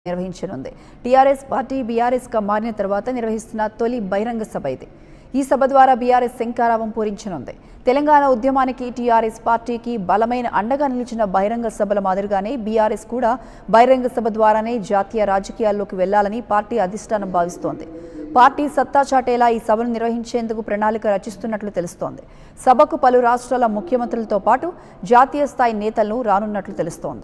నిర్వహించనుంది TRS party బీఆర్ఎస్గా మారిన తర్వాత నిర్వహిస్తున్న తొలి బహిరంగ సభ ఇది ఈ సభ ద్వారా బీఆర్ఎస్ శంకారావం పూరించనుంది తెలంగాణ ఉద్యమానికి టీఆర్ఎస్ పార్టీకి బలమైన అండగా నిలిచిన బహిరంగ సభల మాదిరిగానే బీఆర్ఎస్ కూడా బహిరంగ సభ ద్వారానే జాతీయ రాజకీయాల్లోకి వెళ్లాలని పార్టీ అధిష్టానం భావిస్తోంది పార్టీ సత్తా చాటేలా ఈ సభను నిర్వహించేందుకు ప్రణాళిక రచిస్తున్నట్లు తెలుస్తోంది సభకు పలు రాష్ట్రాల ముఖ్యమంత్రులతో పాటు జాతీయ స్థాయి నేతలను రానున్నట్లు తెలుస్తోంది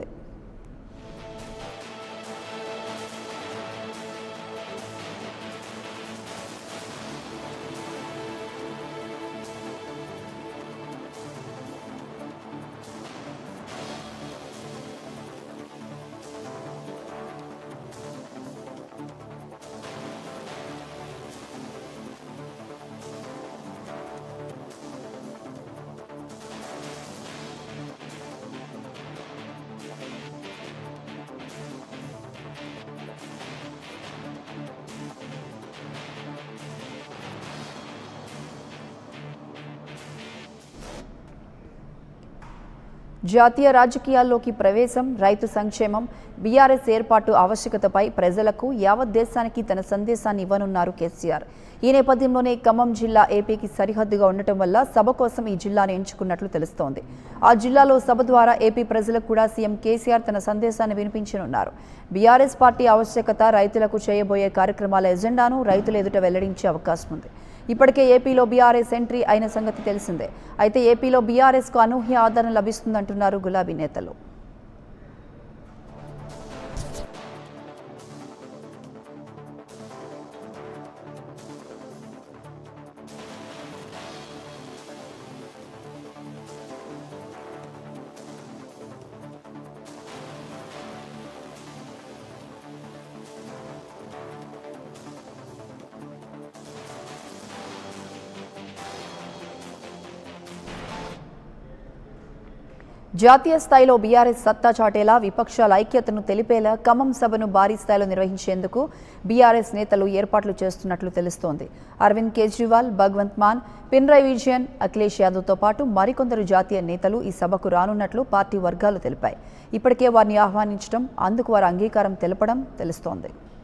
జాతీయ రాజకీయాల్లోకి ప్రవేశం రైతు సంక్షేమం బీఆర్ఎస్ ఏర్పాటు ఆవశ్యకతపై ప్రజలకు యావత్ దేశానికి తన సందేశాన్ని ఇవ్వనున్నారు కేసీఆర్ ఈ నేపథ్యంలోనే ఖమ్మం జిల్లా ఏపీకి సరిహద్దుగా ఉండటం వల్ల సభ కోసం ఈ జిల్లాను ఎంచుకున్నట్లు తెలుస్తోంది ఆ జిల్లాలో సభ ద్వారా ఏపీ ప్రజలకు కూడా సీఎం కేసీఆర్ తన సందేశాన్ని వినిపించనున్నారు బీఆర్ఎస్ పార్టీ ఆవశ్యకత రైతులకు చేయబోయే కార్యక్రమాల ఎజెండాను రైతుల ఎదుట వెల్లడించే అవకాశం ఉంది ఇప్పటికే ఏపీలో బీఆర్ఎస్ ఎంట్రీ అయిన సంగతి తెలిసిందే అయితే ఏపీలో బీఆర్ఎస్కు అనూహ్య ఆదరణ లభిస్తుందంటున్నారు గులాబీ నేతలు జాతీయ స్థాయిలో బీఆర్ఎస్ సత్తా చాటేలా విపక్షాల ఐక్యతను తెలిపేలా ఖమ్మం సభను భారీ స్థాయిలో నిర్వహించేందుకు బీఆర్ఎస్ నేతలు ఏర్పాట్లు చేస్తున్నట్లు తెలుస్తోంది అరవింద్ కేజ్రీవాల్ భగవంత్ మాన్ పినరయ్ విజయన్ అఖిలేష్ యాదవ్తో పాటు మరికొందరు జాతీయ నేతలు ఈ సభకు రానున్నట్లు పార్టీ వర్గాలు తెలిపాయి ఇప్పటికే వారిని ఆహ్వానించడం అందుకు వారు అంగీకారం తెలపడం తెలుస్తోంది